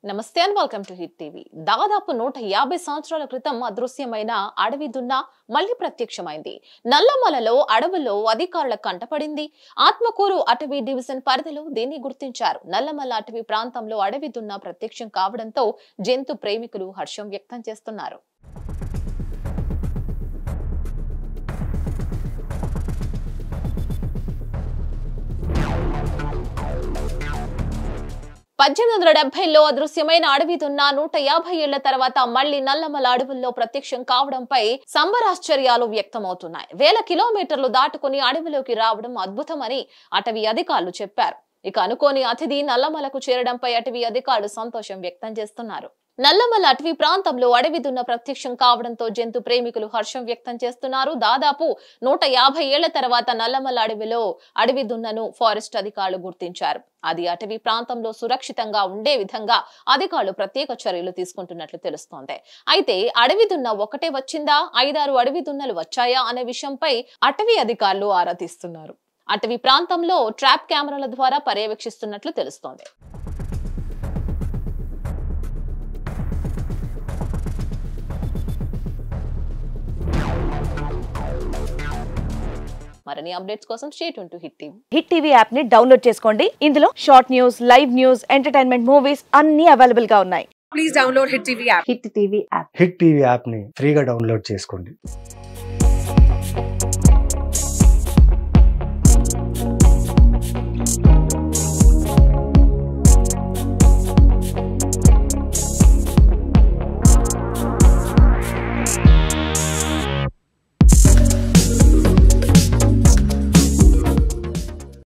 నమస్తే and welcome to Hit TV దాదాపు నూట యాభై సంవత్సరాల క్రితం అదృశ్యమైన అడవి దున్న మళ్లీ ప్రత్యక్షమైంది నల్లమలలో అడవుల్లో అధికారుల కంటపడింది ఆత్మకూరు అటవీ డివిజన్ పరిధిలో దీన్ని గుర్తించారు నల్లమల అటవీ ప్రాంతంలో అడవి దున్న ప్రత్యక్షం కావడంతో జంతు ప్రేమికులు హర్షం వ్యక్తం చేస్తున్నారు పద్దెనిమిది వందల డెబ్బైలో అదృశ్యమైన అడవి దున్న నూట యాభై ఏళ్ల తర్వాత మళ్లీ నల్లమల అడవుల్లో ప్రత్యక్షం కావడంపై సంబరాశ్చర్యాలు వ్యక్తమవుతున్నాయి వేల కిలోమీటర్లు దాటుకుని అడవిలోకి రావడం అద్భుతమని అటవీ అధికారులు చెప్పారు ఇక అనుకోని అతిథి నల్లమలకు చేరడంపై అటవీ అధికారులు సంతోషం వ్యక్తం చేస్తున్నారు నల్లమల అటవీ ప్రాంతంలో అడవి దున్న ప్రత్యక్షం కావడంతో జంతు ప్రేమికులు హర్షం వ్యక్తం చేస్తున్నారు దాదాపు నూట యాభై ఏళ్ల తర్వాత నల్లమల అడవిలో అడవి దున్నను ఫారెస్ట్ అధికారులు గుర్తించారు అది అటవీ ప్రాంతంలో సురక్షితంగా ఉండే విధంగా అధికారులు ప్రత్యేక చర్యలు తీసుకుంటున్నట్లు తెలుస్తోంది అయితే అడవి దున్న ఒకటే వచ్చిందా ఐదారు అడవి దున్నలు వచ్చాయా అనే విషయంపై అటవీ అధికారులు ఆరా తీస్తున్నారు అటవీ ప్రాంతంలో ట్రాప్ కెమెరాల ద్వారా పర్యవేక్షిస్తున్నట్లు తెలుస్తోంది మరిన్ని అప్డేట్స్ కోసం స్టేట్ ఉంటూ Hit TV Hit TV app ని డౌన్లోడ్ చేసుకోండి ఇందులో short news live news entertainment movies అన్ని అవైలబుల్ గా ఉన్నాయి please download Hit TV app. Hit TV app Hit TV యాప్ని ఫ్రీగా డౌన్లోడ్ చేసుకోండి